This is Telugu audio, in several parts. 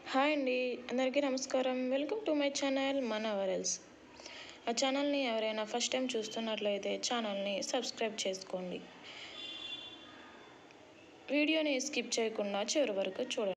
హాయ్ అండి అందరికీ నమస్కారం వెల్కమ్ టు మై ఛానల్ మన వరల్స్ ఆ ఛానల్ని ఎవరైనా ఫస్ట్ టైం చూస్తున్నట్లయితే ఛానల్ని సబ్స్క్రైబ్ చేసుకోండి వీడియోని స్కిప్ చేయకుండా చివరి వరకు చూడండి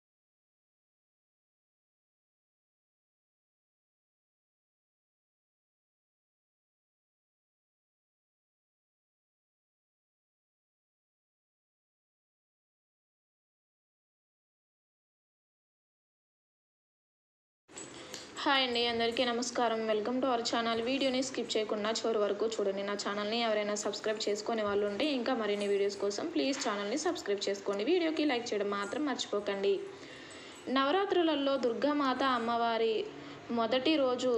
హాయ్ అండి అందరికీ నమస్కారం వెల్కమ్ టు అవర్ ఛానల్ వీడియోని స్కిప్ చేయకుండా చివరి వరకు చూడండి నా ఛానల్ని ఎవరైనా సబ్స్క్రైబ్ చేసుకునే వాళ్ళు ఉంటే ఇంకా మరిన్ని వీడియోస్ కోసం ప్లీజ్ ఛానల్ని సబ్స్క్రైబ్ చేసుకోండి వీడియోకి లైక్ చేయడం మాత్రం మర్చిపోకండి నవరాత్రులలో దుర్గామాత అమ్మవారి మొదటి రోజు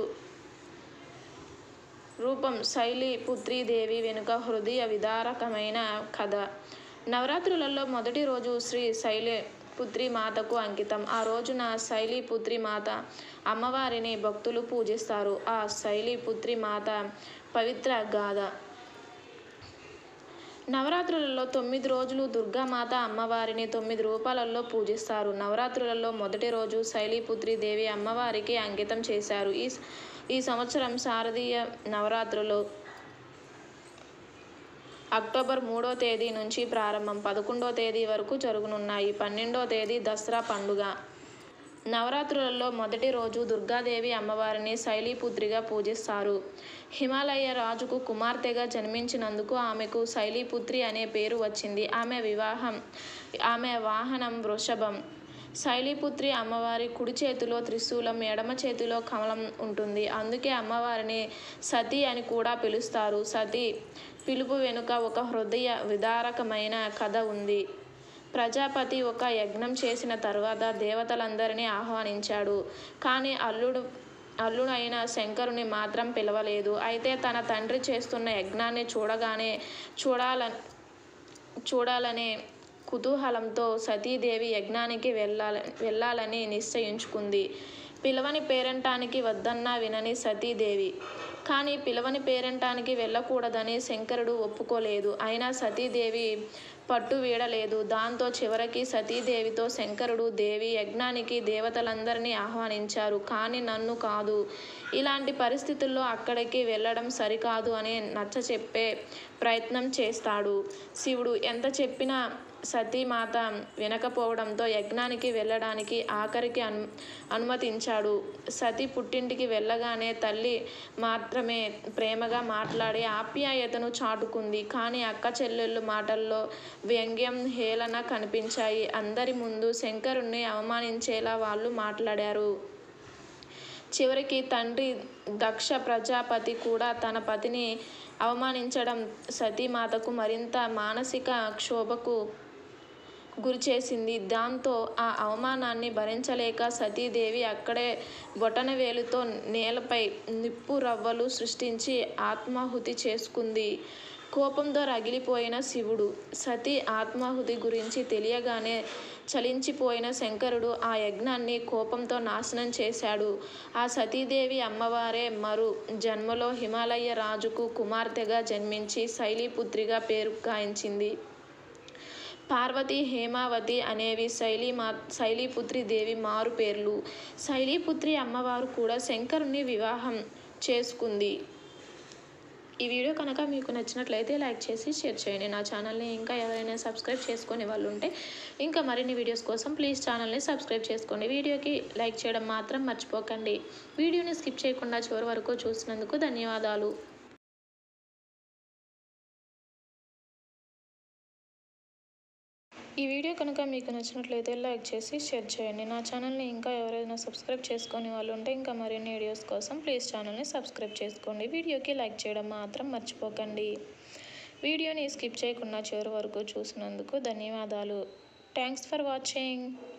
రూపం శైలి పుత్రీదేవి వెనుక హృదయ విదారకమైన కథ నవరాత్రులలో మొదటి రోజు శ్రీ శైలి పుత్రి మాతకు అంకితం ఆ రోజున శైలి పుత్రి మాత అమ్మవారిని భక్తులు పూజిస్తారు ఆ శైలి పుత్రి మాత పవిత్ర గాథ నవరాత్రులలో తొమ్మిది రోజులు దుర్గామాత అమ్మవారిని తొమ్మిది రూపాలలో పూజిస్తారు నవరాత్రులలో మొదటి రోజు శైలీపుత్రి దేవి అమ్మవారికి అంకితం చేశారు ఈ ఈ సంవత్సరం శారదీయ నవరాత్రులు అక్టోబర్ మూడో తేదీ నుంచి ప్రారంభం పదకొండో తేదీ వరకు జరగనున్నాయి పన్నెండో తేదీ దసరా పండుగ నవరాత్రులలో మొదటి రోజు దుర్గాదేవి అమ్మవారిని శైలీపుత్రిగా పూజిస్తారు హిమాలయ రాజుకు కుమార్తెగా జన్మించినందుకు ఆమెకు శైలీపుత్రి అనే పేరు వచ్చింది ఆమె వివాహం ఆమె వాహనం వృషభం శైలీపుత్రి అమ్మవారి కుడి చేతిలో త్రిశూలం ఎడమ చేతిలో కమలం ఉంటుంది అందుకే అమ్మవారిని సతీ అని కూడా పిలుస్తారు సతీ పిలుపు వెనుక ఒక హృదయ విదారకమైన కథ ఉంది ప్రజాపతి ఒక యజ్ఞం చేసిన తర్వాత దేవతలందరినీ ఆహ్వానించాడు కానీ అల్లుడు అల్లుడు అయిన శంకరుని మాత్రం పిలవలేదు అయితే తన తండ్రి చేస్తున్న యజ్ఞాన్ని చూడగానే చూడాల చూడాలనే కుతూహలంతో సతీదేవి యజ్ఞానికి వెళ్ళాల వెళ్ళాలని నిశ్చయించుకుంది పిలవని పేరంటానికి వద్దన్నా వినని సతీదేవి కానీ పిలవని పేరంటానికి వెళ్ళకూడదని శంకరుడు ఒప్పుకోలేదు అయినా సతీదేవి పట్టు వీడలేదు దాంతో చివరికి సతీదేవితో శంకరుడు దేవి యజ్ఞానికి దేవతలందరినీ ఆహ్వానించారు కానీ నన్ను కాదు ఇలాంటి పరిస్థితుల్లో అక్కడికి వెళ్ళడం సరికాదు అని నచ్చ చెప్పే ప్రయత్నం చేస్తాడు శివుడు ఎంత చెప్పినా సతీమాత వినకపోవడంతో యజ్ఞానికి వెళ్ళడానికి ఆఖరికి అను అనుమతించాడు సతీ పుట్టింటికి వెళ్ళగానే తల్లి మాత్రమే ప్రేమగా మాట్లాడి ఆప్యాయతను చాటుకుంది కానీ అక్క చెల్లెళ్ళు మాటల్లో వ్యంగ్యం హేళన కనిపించాయి అందరి ముందు శంకరుణ్ణి అవమానించేలా వాళ్ళు మాట్లాడారు చివరికి తండ్రి దక్ష ప్రజాపతి కూడా తన పతిని అవమానించడం సతీమాతకు మరింత మానసిక క్షోభకు గురిచేసింది దాంతో ఆ అవమానాన్ని భరించలేక సతీదేవి అక్కడే బొటనవేలుతో నేలపై నిప్పు రవ్వలు సృష్టించి ఆత్మాహుతి చేసుకుంది కోపంతో రగిలిపోయిన శివుడు సతీ ఆత్మాహుతి గురించి తెలియగానే చలించిపోయిన శంకరుడు ఆ యజ్ఞాన్ని కోపంతో నాశనం చేశాడు ఆ సతీదేవి అమ్మవారే మరు జన్మలో హిమాలయ రాజుకు కుమార్తెగా జన్మించి శైలీపుత్రిగా పేరు గాయించింది పార్వతి హేమావతి అనేవి శైలి మా శైలీపుత్రి దేవి మారు పేర్లు శైలీపుత్రి అమ్మవారు కూడా శంకరుని వివాహం చేసుకుంది ఈ వీడియో కనుక మీకు నచ్చినట్లయితే లైక్ చేసి షేర్ చేయండి నా ఛానల్ని ఇంకా ఎవరైనా సబ్స్క్రైబ్ చేసుకునే వాళ్ళు ఉంటే ఇంకా మరిన్ని వీడియోస్ కోసం ప్లీజ్ ఛానల్ని సబ్స్క్రైబ్ చేసుకోండి వీడియోకి లైక్ చేయడం మాత్రం మర్చిపోకండి వీడియోని స్కిప్ చేయకుండా చివరి వరకు చూసినందుకు ధన్యవాదాలు ఈ వీడియో కనుక మీకు నచ్చినట్లయితే లైక్ చేసి షేర్ చేయండి నా ఛానల్ని ఇంకా ఎవరైనా సబ్స్క్రైబ్ చేసుకునే వాళ్ళు ఉంటే ఇంకా మరిన్ని వీడియోస్ కోసం ప్లీజ్ ఛానల్ని సబ్స్క్రైబ్ చేసుకోండి వీడియోకి లైక్ చేయడం మాత్రం మర్చిపోకండి వీడియోని స్కిప్ చేయకుండా చివరి వరకు చూసినందుకు ధన్యవాదాలు థ్యాంక్స్ ఫర్ వాచింగ్